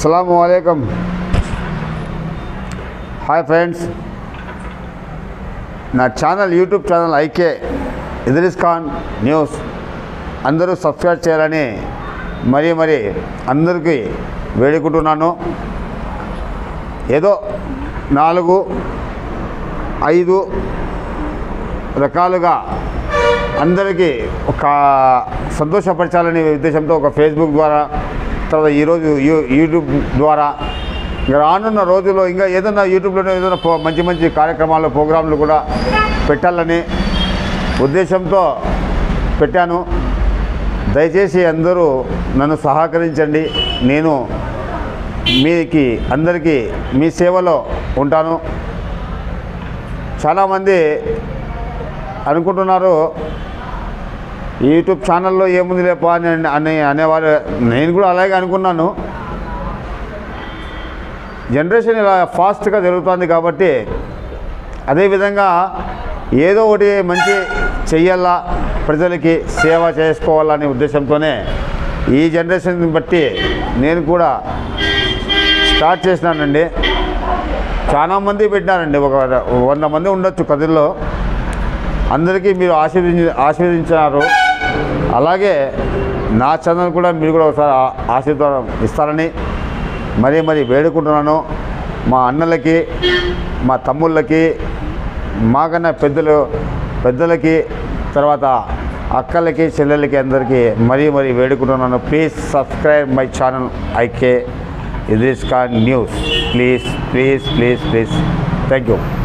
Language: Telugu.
అస్సలం అయికం హాయ్ ఫ్రెండ్స్ నా channel YouTube channel IK Idris Khan news అందరూ సబ్స్క్రైబ్ చేయాలని మరీ మరీ అందరికీ వేడుకుంటున్నాను ఏదో నాలుగు ఐదు రకాలుగా అందరికీ ఒక సంతోషపరచాలనే ఉద్దేశంతో ఒక ఫేస్బుక్ ద్వారా తర్వాత ఈరోజు యూ యూట్యూబ్ ద్వారా ఇంకా రానున్న రోజుల్లో ఇంకా ఏదైనా యూట్యూబ్లోనే ఏదైనా పో- మంచి మంచి కార్యక్రమాలు ప్రోగ్రాంలు కూడా పెట్టాలని ఉద్దేశంతో పెట్టాను దయచేసి అందరూ నన్ను సహకరించండి నేను మీకు అందరికీ మీ సేవలో ఉంటాను చాలామంది అనుకుంటున్నారు యూట్యూబ్ ఛానల్లో ఏముంది లేపా అని అని అనేవారు నేను కూడా అలాగే అనుకున్నాను జనరేషన్ ఇలా ఫాస్ట్గా జరుగుతుంది కాబట్టి అదేవిధంగా ఏదో ఒకటి మంచి చెయ్యాలా ప్రజలకి సేవ చేసుకోవాలనే ఉద్దేశంతోనే ఈ జనరేషన్ బట్టి నేను కూడా స్టార్ట్ చేసినానండి చాలా మంది పెట్టినారండి ఒక వంద మంది ఉండొచ్చు కథల్లో అందరికీ మీరు ఆశీర్వదించి ఆశీర్వదించినారు అలాగే నా ఛానల్ కూడా మీరు కూడా ఒకసారి ఆ- ఆశీర్వాదం ఇస్తారని మరీ మరీ వేడుకుంటున్నాను మా అన్నలకి మా తమ్ముళ్ళకి మాకన్నా పెద్దలు పెద్దలకి తర్వాత అక్కలకి చెల్లెలకి అందరికీ మరీ మరీ వేడుకుంటున్నాను please subscribe my channel IK Idris Khan news please please please please thank you